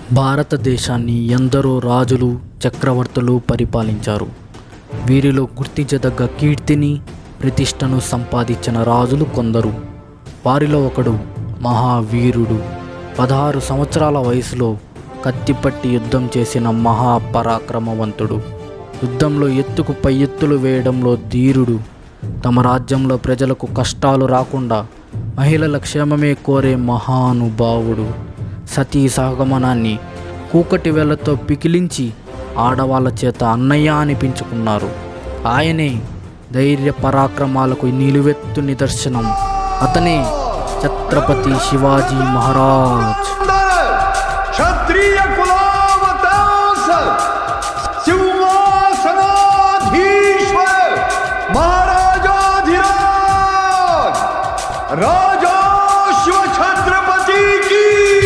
భారతదేశాన్ని ఎందరో రాజులు చక్రవర్తులు పరిపాలించారు వీరిలో గుర్తించదగ్గ కీర్తిని ప్రతిష్టను సంపాదించిన రాజులు కొందరు వారిలో ఒకడు మహావీరుడు పదహారు సంవత్సరాల వయసులో కత్తిపట్టి యుద్ధం చేసిన మహాపరాక్రమవంతుడు యుద్ధంలో ఎత్తుకు పై ఎత్తులు వేయడంలో ధీరుడు తమ రాజ్యంలో ప్రజలకు కష్టాలు రాకుండా మహిళల క్షేమమే కోరే మహానుభావుడు సతీ సహగమనాన్ని కూకటి వేళ్లతో పికిలించి ఆడవాళ్ళ చేత అన్నయ్య అనిపించుకున్నారు ఆయనే ధైర్య పరాక్రమాలకు నిలువెత్తు నిదర్శనం అతనే ఛత్రపతి శివాజీ మహారాజ్ क्षत्रिय कुलावतांस सिंहासनाधीश्वर महाराजाधिराज राजा शिव छत्रपति की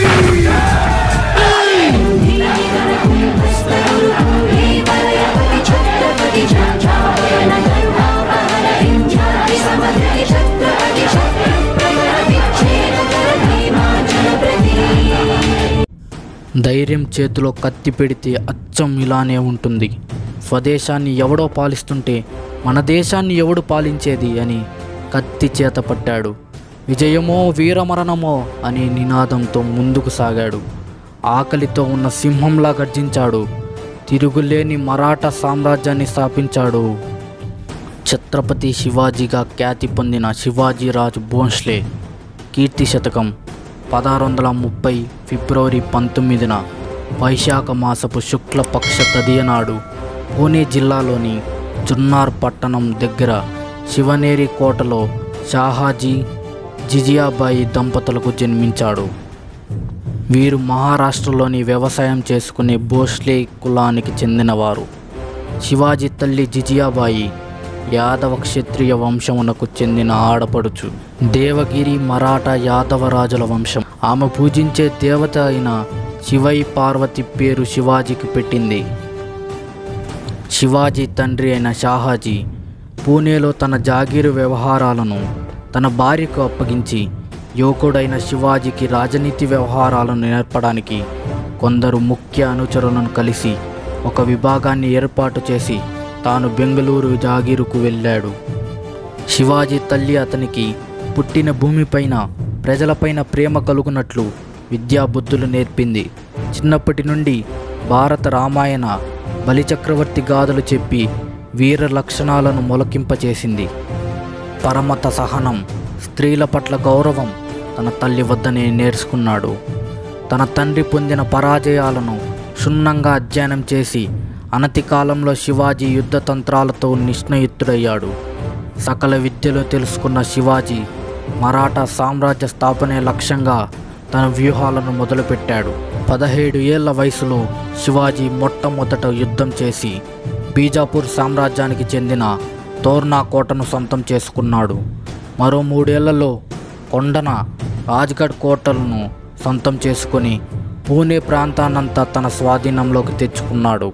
ధైర్యం చేతిలో కత్తి పెడితే అచ్చం ఇలానే ఉంటుంది స్వదేశాన్ని ఎవడో పాలిస్తుంటే మన దేశాన్ని ఎవడు పాలించేది అని కత్తి చేత పట్టాడు విజయమో వీరమరణమో అనే నినాదంతో ముందుకు సాగాడు ఆకలితో ఉన్న సింహంలా గర్జించాడు తిరుగులేని మరాఠా సామ్రాజ్యాన్ని స్థాపించాడు ఛత్రపతి శివాజీగా ఖ్యాతి పొందిన శివాజీరాజు భోంస్లే కీర్తి శతకం పదహారు వందల ముప్పై ఫిబ్రవరి పంతొమ్మిదిన వైశాఖ మాసపు శుక్లపక్ష తదియనాడు పూణే జిల్లాలోని జున్నార్ పట్టణం దగ్గర శివనేరి కోటలో షాహాజీ జిజియాబాయి దంపతులకు జన్మించాడు వీరు మహారాష్ట్రలోని వ్యవసాయం చేసుకునే భోస్లే కులానికి చెందినవారు శివాజీ తల్లి జిజియాబాయి యాదవ క్షత్రియ వంశమునకు చెందిన ఆడపడుచు దేవగిరి మరాఠా యాదవ రాజుల వంశం ఆమె పూజించే దేవత అయిన శివై పార్వతి పేరు శివాజీకి పెట్టింది శివాజీ తండ్రి అయిన షాహాజీ పూణేలో తన జాగీరు వ్యవహారాలను తన భార్యకు అప్పగించి యువకుడైన శివాజీకి రాజనీతి వ్యవహారాలను నేర్పడానికి కొందరు ముఖ్య అనుచరులను కలిసి ఒక విభాగాన్ని ఏర్పాటు చేసి తాను బెంగళూరు జాగీరుకు వెళ్ళాడు శివాజీ తల్లి అతనికి పుట్టిన భూమిపైన ప్రజలపైన ప్రేమ కలుగునట్లు విద్యాబుద్ధులు నేర్పింది చిన్నప్పటి నుండి భారత రామాయణ బలిచక్రవర్తి గాథలు చెప్పి వీర లక్షణాలను మొలకింపచేసింది పరమత సహనం స్త్రీల పట్ల గౌరవం తన తల్లి వద్దనే నేర్చుకున్నాడు తన తండ్రి పొందిన పరాజయాలను క్షుణ్ణంగా అధ్యయనం చేసి అనతి కాలంలో శివాజీ యుద్ధ తంత్రాలతో నిష్ణయుక్తుడయ్యాడు సకల విద్యలు తెలుసుకున్న శివాజీ మరాఠా సామ్రాజ్య స్థాపనే లక్ష్యంగా తన వ్యూహాలను మొదలుపెట్టాడు పదహేడు ఏళ్ల వయసులో శివాజీ మొట్టమొదట యుద్ధం చేసి బీజాపూర్ సామ్రాజ్యానికి చెందిన తోర్నా కోటను సొంతం చేసుకున్నాడు మరో మూడేళ్లలో కొండన రాజ్గఢ్ కోటలను సొంతం చేసుకొని పూణే ప్రాంతాన్నంతా తన స్వాధీనంలోకి తెచ్చుకున్నాడు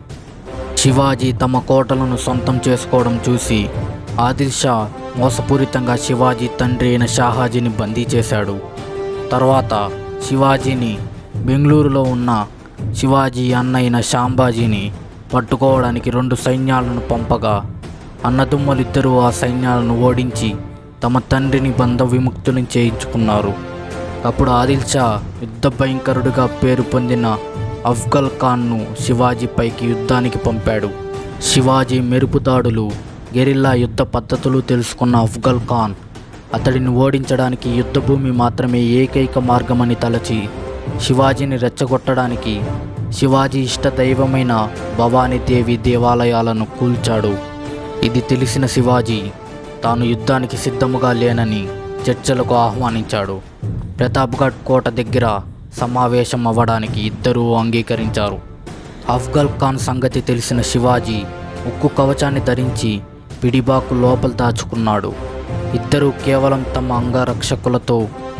శివాజీ తమ కోటలను సొంతం చేసుకోవడం చూసి ఆదిల్ షా మోసపూరితంగా శివాజీ తండ్రి అయిన షాహాజీని బందీ చేశాడు తర్వాత శివాజీని బెంగళూరులో ఉన్న శివాజీ అన్న అయిన శాంబాజీని పట్టుకోవడానికి రెండు సైన్యాలను పంపగా అన్నదమ్ములిద్దరూ ఆ సైన్యాలను ఓడించి తమ తండ్రిని బంధ విముక్తుని చేయించుకున్నారు అప్పుడు ఆదిల్ షా యుద్ధ భయంకరుడిగా పేరు పొందిన అఫ్ఘల్ ఖాన్ను శివాజీపైకి యుద్ధానికి పంపాడు శివాజీ మెరుపుదాడులు గెరిల్లా యుద్ధ పద్ధతులు తెలుసుకున్న అఫ్ఘల్ ఖాన్ అతడిని ఓడించడానికి యుద్ధభూమి మాత్రమే ఏకైక మార్గమని తలచి శివాజీని రెచ్చగొట్టడానికి శివాజీ ఇష్ట దైవమైన భవానీదేవి దేవాలయాలను కూల్చాడు ఇది తెలిసిన శివాజీ తాను యుద్ధానికి సిద్ధముగా లేనని చర్చలకు ఆహ్వానించాడు ప్రతాప్గఢ్ కోట దగ్గర సమావేశం అవ్వడానికి ఇద్దరూ అంగీకరించారు అఫ్ఘల్ ఖాన్ సంగతి తెలిసిన శివాజీ ఉక్కు కవచాన్ని ధరించి పిడిబాకు లోపల దాచుకున్నాడు ఇద్దరూ కేవలం తమ అంగరక్షకులతో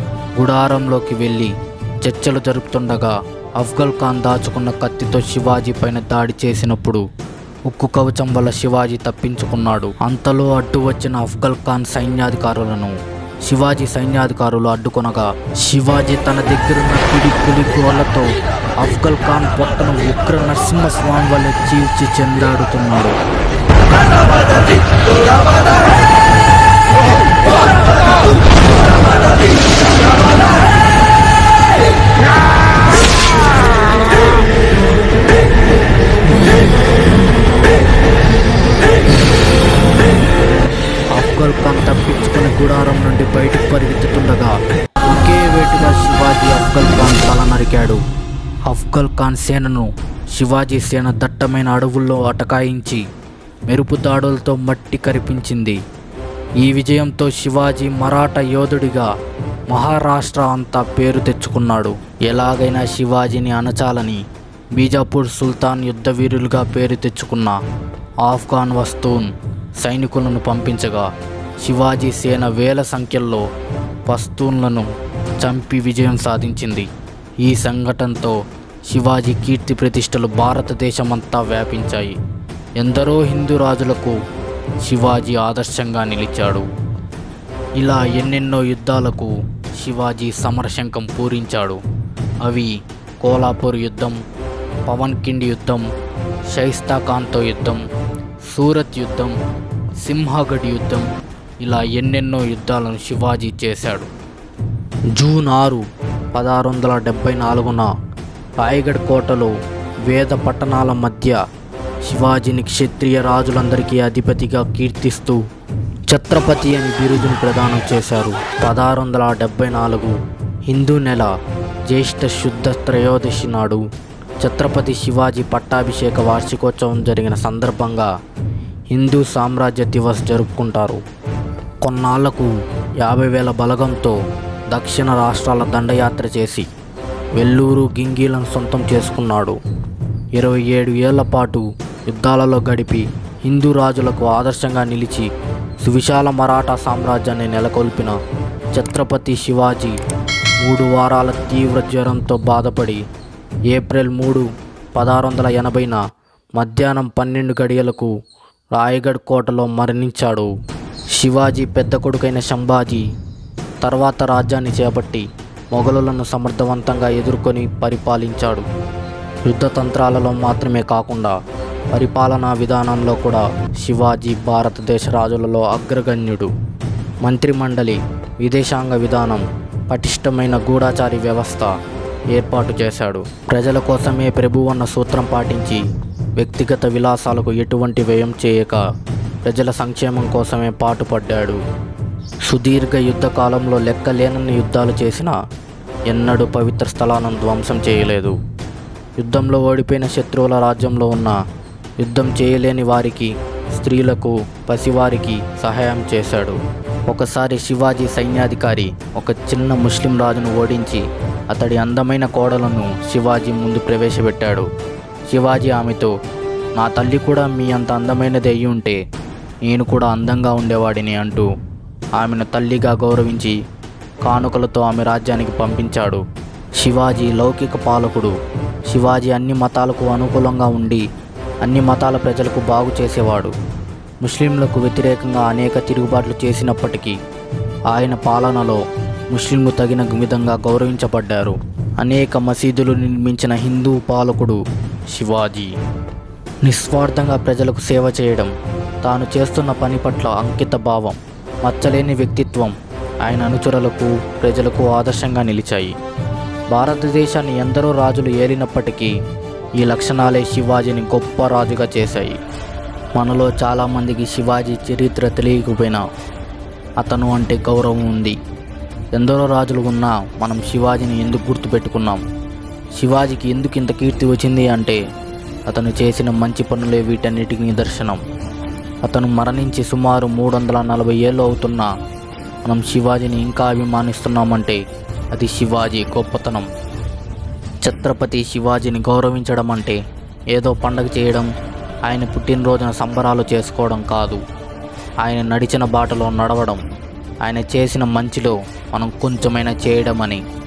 గుడారంలోకి వెళ్ళి చర్చలు జరుపుతుండగా అఫ్ఘల్ ఖాన్ దాచుకున్న కత్తితో శివాజీ పైన దాడి చేసినప్పుడు ఉక్కు కవచం వల్ల శివాజీ తప్పించుకున్నాడు అంతలో అడ్డు వచ్చిన అఫ్ఘల్ ఖాన్ సైన్యాధికారులను శివాజీ సైన్యాధికారులు అడ్డుకొనగా శివాజీ తన దగ్గరున్న పిడి పులి గోళ్లతో అఫ్గల్ ఖాన్ పొట్టను ఉగ్ర నరసింహస్వామి వల్ల చీల్చి చెందాడుతున్నాడు అఫ్గల్ ఖాన్ తప్పించుకుని గుడారం నుండి బయటకు పరిగెత్తుతుండగా ఒకే వేటుగా శివాజీ అఫ్గల్ ఖాన్ తల నరికాడు అఫ్గల్ ఖాన్ సేనను శివాజీ సేన దట్టమైన అడవుల్లో అటకాయించి మెరుపు దాడులతో మట్టి కరిపించింది ఈ విజయంతో శివాజీ మరాఠా యోధుడిగా మహారాష్ట్ర అంతా పేరు తెచ్చుకున్నాడు ఎలాగైనా శివాజీని అణచాలని బీజాపూర్ సుల్తాన్ యుద్ధవీరులుగా పేరు తెచ్చుకున్న ఆఫ్ఘాన్ వస్తూన్ సైనికులను పంపించగా శివాజీ సేన వేల సంఖ్యల్లో పస్తూన్లను చంపి విజయం సాధించింది ఈ సంఘటనతో శివాజీ కీర్తి ప్రతిష్టలు భారతదేశమంతా వ్యాపించాయి ఎందరో హిందూ రాజులకు శివాజీ ఆదర్శంగా నిలిచాడు ఇలా ఎన్నెన్నో యుద్ధాలకు శివాజీ సమరశంఖం పూరించాడు అవి కోలాపూర్ యుద్ధం పవన్ కిండి యుద్ధం షైస్తా ఖాన్తో యుద్ధం సూరత్ యుద్ధం సింహగఢ్ యుద్ధం ఇలా ఎన్నెన్నో యుద్ధాలను శివాజీ చేశాడు జూన్ ఆరు పదహారు వందల డెబ్బై నాలుగున రాయగఢ్ కోటలో వేద పట్టణాల మధ్య శివాజీని క్షత్రియ రాజులందరికీ అధిపతిగా కీర్తిస్తూ ఛత్రపతి అని బిరుదును ప్రదానం చేశారు పదహారు వందల డెబ్బై నాలుగు హిందూ నెల జ్యేష్ఠ శుద్ధ త్రయోదశి నాడు ఛత్రపతి శివాజీ పట్టాభిషేక వార్షికోత్సవం జరిగిన సందర్భంగా హిందూ సామ్రాజ్య దివస్ జరుపుకుంటారు కొన్నాళ్లకు యాభై వేల బలగంతో దక్షిణ రాష్ట్రాల దండయాత్ర చేసి వెల్లూరు గింగీలను సొంతం చేసుకున్నాడు ఇరవై ఏడు ఏళ్ల పాటు యుద్ధాలలో గడిపి హిందూ రాజులకు ఆదర్శంగా నిలిచి సువిశాల మరాఠా సామ్రాజ్యాన్ని నెలకొల్పిన ఛత్రపతి శివాజీ మూడు వారాల తీవ్ర జ్వరంతో బాధపడి ఏప్రిల్ మూడు పదహారు వందల ఎనభైన మధ్యాహ్నం పన్నెండు గడియలకు రాయగఢ్ కోటలో మరణించాడు శివాజీ పెద్ద కొడుకైన శంభాజీ తర్వాత రాజ్యాన్ని చేపట్టి మొఘలులను సమర్థవంతంగా ఎదుర్కొని పరిపాలించాడు యుద్ధ తంత్రాలలో మాత్రమే కాకుండా పరిపాలనా విధానంలో కూడా శివాజీ భారతదేశ రాజులలో అగ్రగణ్యుడు మంత్రిమండలి విదేశాంగ విధానం పటిష్టమైన గూఢాచారి వ్యవస్థ ఏర్పాటు చేశాడు ప్రజల కోసమే ప్రభు అన్న సూత్రం పాటించి వ్యక్తిగత విలాసాలకు ఎటువంటి వ్యయం చేయక ప్రజల సంక్షేమం కోసమే పాటుపడ్డాడు సుదీర్ఘ యుద్ధ కాలంలో లెక్కలేనన్ని యుద్ధాలు చేసినా ఎన్నడూ పవిత్ర స్థలాలను ధ్వంసం చేయలేదు యుద్ధంలో ఓడిపోయిన శత్రువుల రాజ్యంలో ఉన్న యుద్ధం చేయలేని వారికి స్త్రీలకు పసివారికి సహాయం చేశాడు ఒకసారి శివాజీ సైన్యాధికారి ఒక చిన్న ముస్లిం రాజును ఓడించి అతడి అందమైన కోడలను శివాజీ ముందు ప్రవేశపెట్టాడు శివాజీ ఆమెతో నా తల్లి కూడా మీ అంత అందమైనది అయి ఉంటే నేను కూడా అందంగా ఉండేవాడిని అంటూ ఆమెను తల్లిగా గౌరవించి కానుకలతో ఆమె రాజ్యానికి పంపించాడు శివాజీ లౌకిక పాలకుడు శివాజీ అన్ని మతాలకు అనుకూలంగా ఉండి అన్ని మతాల ప్రజలకు బాగు చేసేవాడు ముస్లింలకు వ్యతిరేకంగా అనేక తిరుగుబాట్లు చేసినప్పటికీ ఆయన పాలనలో ముస్లింలు తగిన విధంగా గౌరవించబడ్డారు అనేక మసీదులు నిర్మించిన హిందూ పాలకుడు శివాజీ నిస్వార్థంగా ప్రజలకు సేవ చేయడం తాను చేస్తున్న పని పట్ల అంకిత భావం మచ్చలేని వ్యక్తిత్వం ఆయన అనుచరులకు ప్రజలకు ఆదర్శంగా నిలిచాయి భారతదేశాన్ని ఎందరో రాజులు ఏలినప్పటికీ ఈ లక్షణాలే శివాజీని గొప్ప రాజుగా చేశాయి మనలో చాలామందికి శివాజీ చరిత్ర తెలియకపోయినా అతను అంటే గౌరవం ఉంది ఎందరో రాజులు ఉన్నా మనం శివాజీని ఎందుకు గుర్తుపెట్టుకున్నాం శివాజీకి ఎందుకు ఇంత కీర్తి వచ్చింది అంటే అతను చేసిన మంచి పనులే వీటన్నిటికి నిదర్శనం అతను మరణించి సుమారు మూడు వందల నలభై ఏళ్ళు అవుతున్నా మనం శివాజీని ఇంకా అభిమానిస్తున్నామంటే అది శివాజీ గొప్పతనం ఛత్రపతి శివాజీని గౌరవించడం అంటే ఏదో పండగ చేయడం ఆయన పుట్టినరోజున సంబరాలు చేసుకోవడం కాదు ఆయన నడిచిన బాటలో నడవడం ఆయన చేసిన మంచిలో మనం కొంచెమైనా చేయడం అని